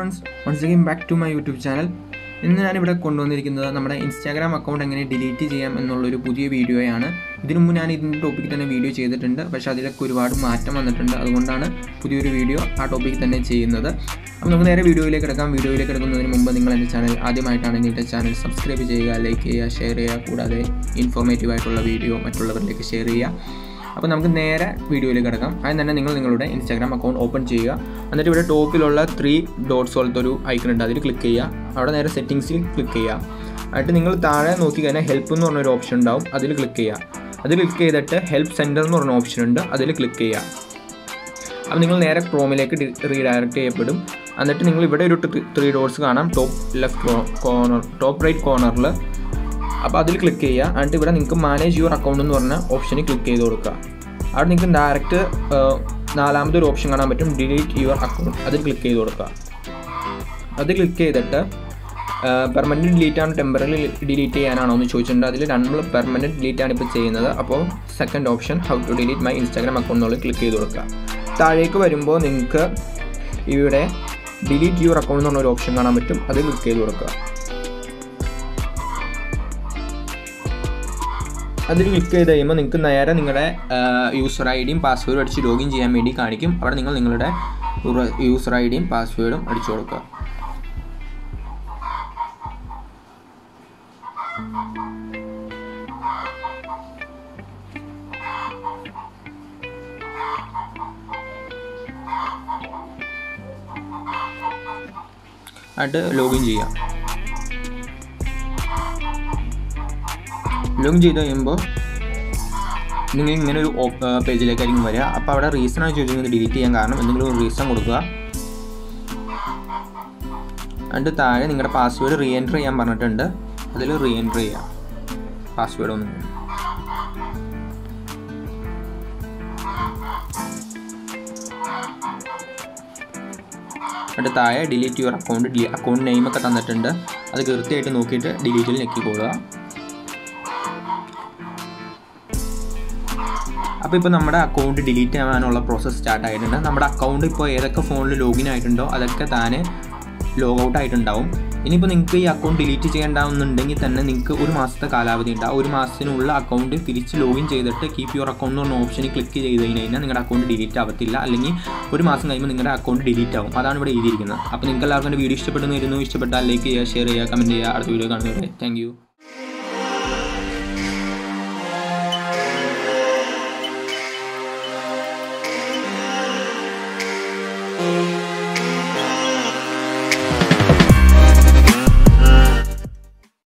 friends once again back to my YouTube channel ഇന്ന് ഞാനിവിടെ കൊണ്ടുവന്നിരിക്കുന്നത് നമ്മുടെ ഇൻസ്റ്റാഗ്രാം അക്കൗണ്ട് എങ്ങനെ ഡിലീറ്റ് ചെയ്യാം എന്നുള്ളൊരു പുതിയ വീഡിയോയാണ് ഇതിനു മുമ്പ് ഞാൻ ഇതിൻ്റെ ടോപ്പിക്കിൽ തന്നെ വീഡിയോ ചെയ്തിട്ടുണ്ട് പക്ഷേ അതിലൊക്കെ ഒരുപാട് മാറ്റം വന്നിട്ടുണ്ട് അതുകൊണ്ടാണ് പുതിയൊരു വീഡിയോ ആ ടോപ്പിക്കിൽ തന്നെ ചെയ്യുന്നത് അപ്പോൾ നമുക്ക് നേരെ വീഡിയോയിലേക്ക് എടുക്കാം വീഡിയോയിലേക്ക് എടുക്കുന്നതിന് മുമ്പ് നിങ്ങൾ എൻ്റെ ചാനൽ ആദ്യമായിട്ടാണെങ്കിൽ എൻ്റെ ചാനൽ സബ്സ്ക്രൈബ് ചെയ്യുക ലൈക്ക് ചെയ്യുക ഷെയർ ചെയ്യുക കൂടാതെ ഇൻഫോർമേറ്റീവ് ആയിട്ടുള്ള വീഡിയോ മറ്റുള്ളവരിലേക്ക് ഷെയർ ചെയ്യുക അപ്പോൾ നമുക്ക് നേരെ വീഡിയോയിലേക്ക് കിടക്കാം അതിന് തന്നെ നിങ്ങൾ നിങ്ങളുടെ ഇൻസ്റ്റാഗ്രാം അക്കൗണ്ട് ഓപ്പൺ ചെയ്യുക എന്നിട്ട് ഇവിടെ ടോപ്പിലുള്ള ത്രീ ഡോട്ട്സ് പോലത്തെ ഒരു ഐക്കൺ ഉണ്ട് അതിൽ ക്ലിക്ക് ചെയ്യുക അവിടെ നേരെ സെറ്റിങ്സിൽ ക്ലിക്ക് ചെയ്യുക എന്നിട്ട് നിങ്ങൾ താഴെ നോക്കി കഴിഞ്ഞാൽ ഹെൽപ്പ് എന്ന് പറഞ്ഞൊരു ഓപ്ഷൻ ഉണ്ടാവും അതിൽ ക്ലിക്ക് ചെയ്യുക അത് ക്ലിക്ക് ചെയ്തിട്ട് ഹെൽപ്പ് സെൻറ്റർ എന്ന് പറഞ്ഞ ഓപ്ഷൻ ഉണ്ട് അതിൽ ക്ലിക്ക് ചെയ്യുക അപ്പോൾ നിങ്ങൾ നേരെ ക്രോമിലേക്ക് റീഡയറക്റ്റ് ചെയ്യപ്പെടും എന്നിട്ട് നിങ്ങൾ ഇവിടെ ഒരു ത്രീ ഡോട്ട്സ് കാണാം top left corner top right കോർണറിൽ അപ്പോൾ അതിൽ ക്ലിക്ക് ചെയ്യുക എന്നിട്ട് ഇവിടെ നിങ്ങൾക്ക് മാനേജ് യുവർ അക്കൗണ്ട് എന്ന് പറഞ്ഞ ഓപ്ഷനിൽ ക്ലിക്ക് ചെയ്ത് കൊടുക്കുക അവിടെ നിങ്ങൾക്ക് ഡയറക്റ്റ് നാലാമത്തെ ഒരു ഓപ്ഷൻ കാണാൻ പറ്റും ഡിലീറ്റ് യുവർ അക്കൗണ്ട് അതിൽ ക്ലിക്ക് ചെയ്ത് കൊടുക്കുക അത് ക്ലിക്ക് ചെയ്തിട്ട് പെർമനൻറ്റ് ഡിലീറ്റ് ആണ് ടെമ്പററി ഡിലീറ്റ് ചെയ്യാനാണോ എന്ന് ചോദിച്ചിട്ടുണ്ട് അതിൽ നമ്മൾ പെർമനൻറ്റ് ഡിലീറ്റ് ആണ് ഇപ്പോൾ ചെയ്യുന്നത് അപ്പോൾ second option how to delete my Instagram account എന്നുള്ളത് ക്ലിക്ക് ചെയ്ത് കൊടുക്കുക താഴേക്ക് വരുമ്പോൾ നിങ്ങൾക്ക് ഇവിടെ ഡിലീറ്റ് യുവർ അക്കൗണ്ട് എന്ന് പറഞ്ഞ ഒരു ഓപ്ഷൻ കാണാൻ പറ്റും അത് ക്ലിക്ക് ചെയ്ത് കൊടുക്കുക അതിൽ ക്ലിക്ക് ചെയ്ത് കഴിയുമ്പോൾ നിങ്ങൾക്ക് നേരെ നിങ്ങളുടെ യൂസർ ഐ ഡിയും പാസ്വേഡും അടിച്ച് ലോഗിൻ ചെയ്യാൻ വേണ്ടി കാണിക്കും അവിടെ നിങ്ങൾ നിങ്ങളുടെ യൂസർ ഐ ഡിയും പാസ്വേഡും അടിച്ചു കൊടുക്കുക എന്നിട്ട് ലോഗിൻ ചെയ്യാം ലോഗിൻ ചെയ്ത് കഴിയുമ്പോൾ നിങ്ങൾ ഇങ്ങനെ ഒരു പേജിലേക്കായിരിക്കും വരിക അപ്പോൾ അവിടെ റീസൺ ആണ് ചോദിക്കുന്നത് ഡിലീറ്റ് ചെയ്യാൻ കാരണം എന്തെങ്കിലും ഒരു റീസൺ കൊടുക്കുക എന്നിട്ട് താഴെ നിങ്ങളുടെ പാസ്വേഡ് റീ എൻറ്റർ ചെയ്യാൻ പറഞ്ഞിട്ടുണ്ട് അതിൽ റീ എൻറ്റർ ചെയ്യാം പാസ്വേഡ് ഒന്നും എന്നിട്ട് താഴെ ഡിലീറ്റ് യുവർ അക്കൗണ്ട് അക്കൗണ്ട് നെയിമൊക്കെ തന്നിട്ടുണ്ട് അത് കൃത്യമായിട്ട് നോക്കിയിട്ട് ഡിലീറ്റിൽ ഞെക്കിക്കൊള്ളുക അപ്പോൾ ഇപ്പോൾ നമ്മുടെ അക്കൗണ്ട് ഡിലീറ്റ് ആവാനുള്ള പ്രോസസ്സ് സ്റ്റാർട്ട് ആയിട്ടുണ്ട് നമ്മുടെ അക്കൗണ്ട് ഇപ്പോൾ ഏതൊക്കെ ഫോണിൽ ലോഗിൻ ആയിട്ടുണ്ടോ അതൊക്കെ താനെ ലോഗ് ഔട്ട് ആയിട്ടുണ്ടാവും ഇനിയിപ്പോൾ നിങ്ങൾക്ക് ഈ അക്കൗണ്ട് ഡിലീറ്റ് ചെയ്യേണ്ടാവുന്നുണ്ടെങ്കിൽ തന്നെ നിങ്ങൾക്ക് ഒരു മാസത്തെ കാലാവധി ഉണ്ട് ആ ഒരു മാസത്തിനുള്ള അക്കൗണ്ട് തിരിച്ച് ലോഗിൻ ചെയ്തിട്ട് കീപ്പ് യുവർ അക്കൗണ്ട് എന്ന് പറഞ്ഞ ഓപ്ഷനിൽ ക്ലിക്ക് ചെയ്ത് കഴിഞ്ഞ് കഴിഞ്ഞാൽ നിങ്ങളുടെ അക്കൗണ്ട് ഡിലീറ്റ് ആവത്തില്ല അല്ലെങ്കിൽ ഒരു മാസം കഴിയുമ്പോൾ നിങ്ങളുടെ അക്കൗണ്ട് ഡിലീറ്റ് ആവും അതാണ് ഇവിടെ എഴുതിയിരിക്കുന്നത് അപ്പോൾ നിങ്ങൾക്ക് എല്ലാവർക്കും എൻ്റെ വീഡിയോ ഇഷ്ടപ്പെടുന്നു ഇരുന്നു ഇഷ്ടപ്പെട്ടാൽ ലൈക്ക് ചെയ്യുക ഷെയർ ചെയ്യുക കമൻറ്റ് ചെയ്യുക അടുത്ത വീഡിയോ കാണുന്നവരെ താങ്ക് യു thank you